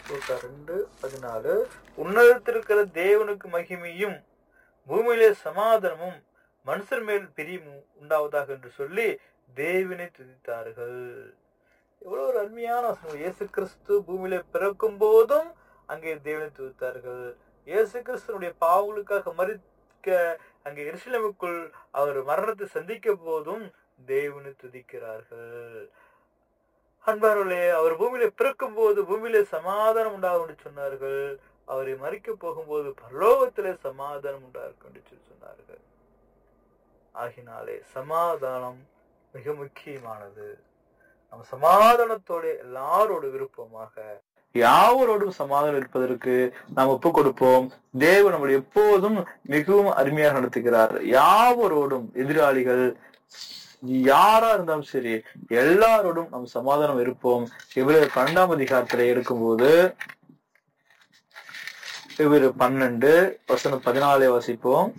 லூக்கா ரெண்டு பதினாலு உன்னதத்திருக்கிற தேவனுக்கு மகிமையும் பூமியிலே சமாதானமும் மனுஷர் மேல் பிரியமும் உண்டாவதாக என்று சொல்லி தேவனை துதித்தார்கள் எவ்வளவு ஒரு அருமையான வசனம் இயேசு கிறிஸ்து பூமியில பிறக்கும் போதும் அங்கே தேவனை துதித்தார்கள் இயேசு கிறிஸ்துனுடைய பாவங்களுக்காக மறிக்க அங்கே எருசலேமுக்குள் அவர் மரணத்தை சந்திக்க போதும் தேவனை துதிக்கிறார்கள் அன்பார்களே அவர் பூமியில பிறக்கும் போது பூமியில சமாதானம் உண்டாகும் என்று சொன்னார்கள் அவரை மறிக்க போகும்போது பரலோகத்திலே சமாதானம் உண்டாகும் என்று சொல்லி சொன்னார்கள் ஆகினாலே சமாதானம் மிக முக்கியமானது நம்ம சமாதானத்தோட எல்லாரோட விருப்பமாக யாவரோடும் சமாதானம் இருப்பதற்கு நாம் ஒப்பு கொடுப்போம் தேவன் நம்மளை எப்போதும் மிகவும் அருமையாக நடத்துகிறார் யாவரோடும் எதிராளிகள் யாரா இருந்தாலும் சரி எல்லாரோடும் நம்ம சமாதானம் இருப்போம் இவரு பன்னெண்டாம் அதிகாரத்துல இருக்கும்போது இவரு பன்னெண்டு வசனம் பதினாலே வாசிப்போம்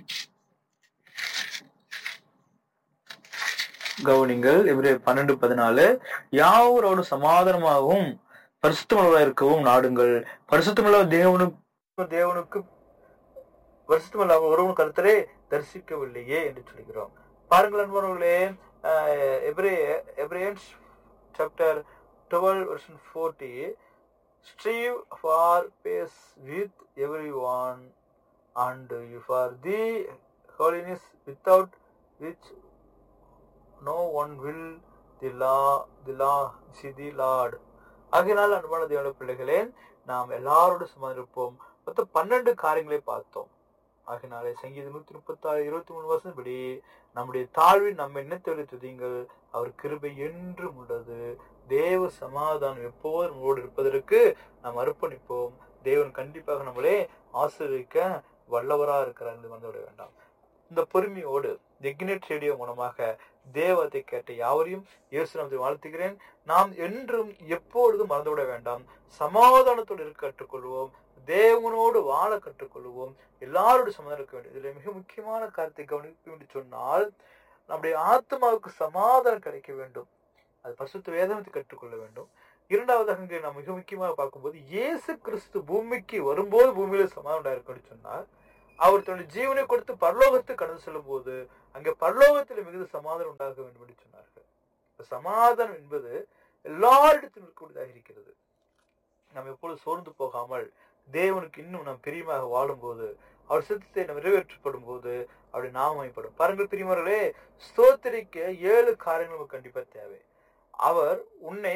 கவனிங்கள் இவரு பன்னெண்டு பதினாலு யாவரோடு சமாதானமாகவும் பரிசுத்தமுள்ளவா இருக்கவும் நாடுங்கள் பரிசுத்தமுள்ள தேவனுக்கு தேவனுக்கு பரிசுத்தமுள்ள ஒருவன் கருத்தரே தரிசிக்கவில்லையே என்று சொல்கிறோம் பாருங்கள் அன்பர்களே Hebrews Hebrews chapter twelve verse forty strive for peace with everyone and you for the holiness without which no one will the லா தி லா சி தி லார்ட் ஆகையினால் அன்பான தேவன பிள்ளைகளே நாம் எல்லாரோட சுமந்து இருப்போம் மொத்தம் பன்னெண்டு காரியங்களை பார்த்தோம் ஆகினாலே சங்கீதம் நூத்தி முப்பத்தி ஆறு இருபத்தி மூணு வருஷம் படி நம்முடைய தாழ்வில் நம்ம எண்ணத்தொழில் துதிங்கள் அவர் கிருபை என்றும் உள்ளது தேவ சமாதானம் எப்போது நம்மளோடு இருப்பதற்கு நாம் அர்ப்பணிப்போம் தேவன் கண்டிப்பாக நம்மளே ஆசிரியக்க வல்லவரா இருக்கிறார் என்று மறந்துவிட வேண்டாம் இந்த பொறுமையோடு எக்னெட் ரேடியோ மூலமாக தேவத்தை கேட்ட யாவரையும் இயேசு நாமத்தை வாழ்த்துகிறேன் நாம் என்றும் எப்பொழுதும் மறந்துவிட வேண்டாம் சமாதானத்தோடு இருக்க கற்றுக்கொள்வோம் தேவனோடு வாழ கற்றுக்கொள்வோம் எல்லாரோடு சமாதானம் இருக்க வேண்டும் இதுல மிக முக்கியமான கருத்தை கவனிக்க என்று சொன்னால் நம்முடைய ஆத்மாவுக்கு சமாதானம் கிடைக்க வேண்டும் அது பரிசுத்த வேதனத்தை கற்றுக்கொள்ள வேண்டும் இரண்டாவதாக இங்கே நாம் மிக முக்கியமாக பார்க்கும்போது இயேசு கிறிஸ்து பூமிக்கு வரும்போது பூமியில சமாதானம் உண்டாயிருக்குன்னு சொன்னார் அவர் தன்னுடைய ஜீவனை கொடுத்து பரலோகத்துக்கு கடந்து செல்லும் போது அங்க பரலோகத்தில் மிகுந்த சமாதானம் உண்டாக வேண்டும் என்று சொன்னார்கள் சமாதானம் என்பது எல்லாரிடத்திலும் இருக்கக்கூடியதாக இருக்கிறது நாம் எப்பொழுது சோர்ந்து போகாமல் தேவனுக்கு இன்னும் நாம் பிரியமாக வாழும்போது அவர் சித்தத்தை நாம் நிறைவேற்றப்படும் போது அவருடைய நாமைப்படும் பாருங்கள் பிரியமர்களே ஸ்தோத்திரிக்க ஏழு காரியங்கள் நமக்கு கண்டிப்பா தேவை அவர் உன்னை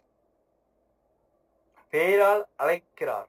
பெயரால் அழைக்கிறார்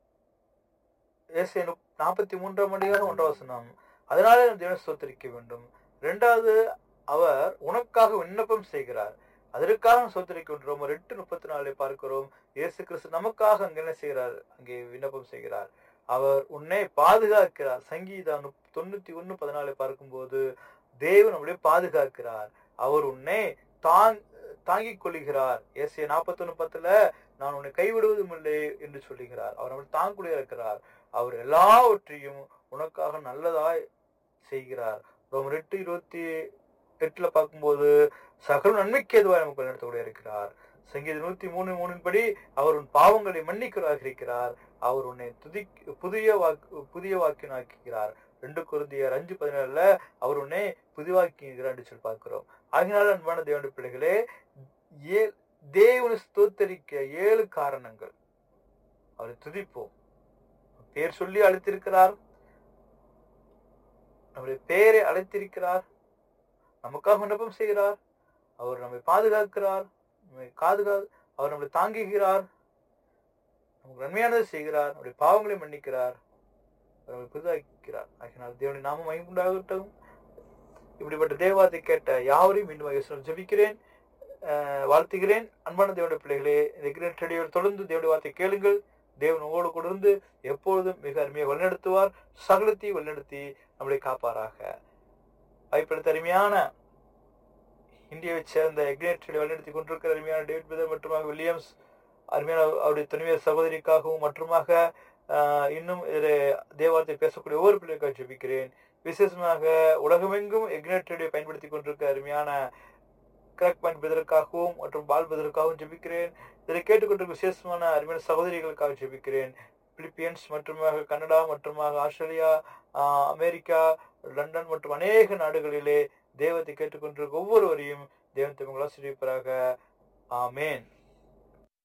நாற்பத்தி மூன்றாம் அதிகாரம் ஒன்றாம் வசனம் அதனால தேவனை ஸ்தோத்தரிக்க வேண்டும் இரண்டாவது அவர் உனக்காக விண்ணப்பம் செய்கிறார் அதற்காக சோதரிக்கின்றோம் எட்டு முப்பத்தி நாலு பார்க்கிறோம் இயேசு கிறிஸ்து நமக்காக அங்க என்ன செய்கிறார் அங்கே விண்ணப்பம் செய்கிறார் அவர் உன்னை பாதுகாக்கிறார் சங்கீதம் தொண்ணூத்தி ஒண்ணு பதினாலு பார்க்கும்போது தேவன் நம்முடைய பாதுகாக்கிறார் அவர் உன்னை தாங் தாங்கிக் கொள்ளுகிறார் ஏசிய நாற்பத்தி ஒண்ணு பத்துல நான் உன்னை கைவிடுவதும் இல்லை என்று சொல்லுகிறார் அவர் நம்மளை தாங்குடைய இருக்கிறார் அவர் எல்லாவற்றையும் உனக்காக நல்லதாய் செய்கிறார் ரொம்ப எட்டு இருபத்தி எட்டுல பார்க்கும்போது சகல நன்மைக்கு எதுவாக நமக்கு நடத்தக்கூடிய இருக்கிறார் சங்கீத நூத்தி மூணு மூணின் படி அவர் உன் பாவங்களை மன்னிக்கிறதாக இருக்கிறார் அவர் உன்னை துதி புதிய வாக்கு புதிய வாக்கினாக்குகிறார் ரெண்டு குருந்தியர் அஞ்சு பதினேழுல அவர் உன்னை புதிவாக்குகிறார் என்று சொல்லி பார்க்கிறோம் ஆகினால அன்பான தேவனுடைய பிள்ளைகளே ஏ தேவனை ஸ்தோத்தரிக்க ஏழு காரணங்கள் அவரை துதிப்போம் பேர் சொல்லி அழைத்திருக்கிறார் நம்முடைய பெயரை அழைத்திருக்கிறார் நமக்காக விண்ணப்பம் செய்கிறார் அவர் நம்மை பாதுகாக்கிறார் நம்மை காதுகா அவர் நம்மளை தாங்குகிறார் நமக்கு நன்மையானதை செய்கிறார் நம்முடைய பாவங்களை மன்னிக்கிறார் நம்மை புதிதாக்கிறார் ஆகினால் தேவனை நாம மயங்குண்டாகட்டும் இப்படிப்பட்ட தேவாத்தை கேட்ட யாவரையும் மீண்டும் ஜபிக்கிறேன் வாழ்த்துகிறேன் அன்பான தேவனுடைய பிள்ளைகளே இந்த தொடர்ந்து தேவனுடைய வார்த்தை கேளுங்கள் தேவன் உங்களோடு கொடுந்து எப்பொழுதும் மிக அருமையை வழிநடத்துவார் சகலத்தை வழிநடத்தி நம்மளை காப்பாராக வாய்ப்பெடுத்த அருமையான இந்தியாவை சேர்ந்த எக்னேட் வழிநடத்தி கொண்டிருக்கிற அருமையான டேவிட் பிரதர் மற்றும் வில்லியம்ஸ் அருமையான அவருடைய துணைவியர் சகோதரிக்காகவும் மற்றுமாக இன்னும் தேவாரத்தை பேசக்கூடிய ஒவ்வொரு பிள்ளைக்காக ஜெபிக்கிறேன் விசேஷமாக உலகமெங்கும் எக்னேட் ரேடியோ பயன்படுத்தி கொண்டிருக்க அருமையான கிராக் பாயிண்ட் பிரதருக்காகவும் மற்றும் பால் பிரதருக்காகவும் ஜெபிக்கிறேன் இதை கேட்டுக்கொண்டிருக்கும் விசேஷமான அருமையான சகோதரிகளுக்காக ஜெபிக்கிறேன் பிலிப்பியன்ஸ் மற்றும் கனடா மற்றும் ஆஸ்திரேலியா ஆஹ் அமெரிக்கா லண்டன் மற்றும் அநேக நாடுகளிலே தேவத்தை கேட்டுக்கொண்டிருக்கும் ஒவ்வொருவரையும் தேவத்தை உங்கள் ஆசிரியப்பராக ஆமேன்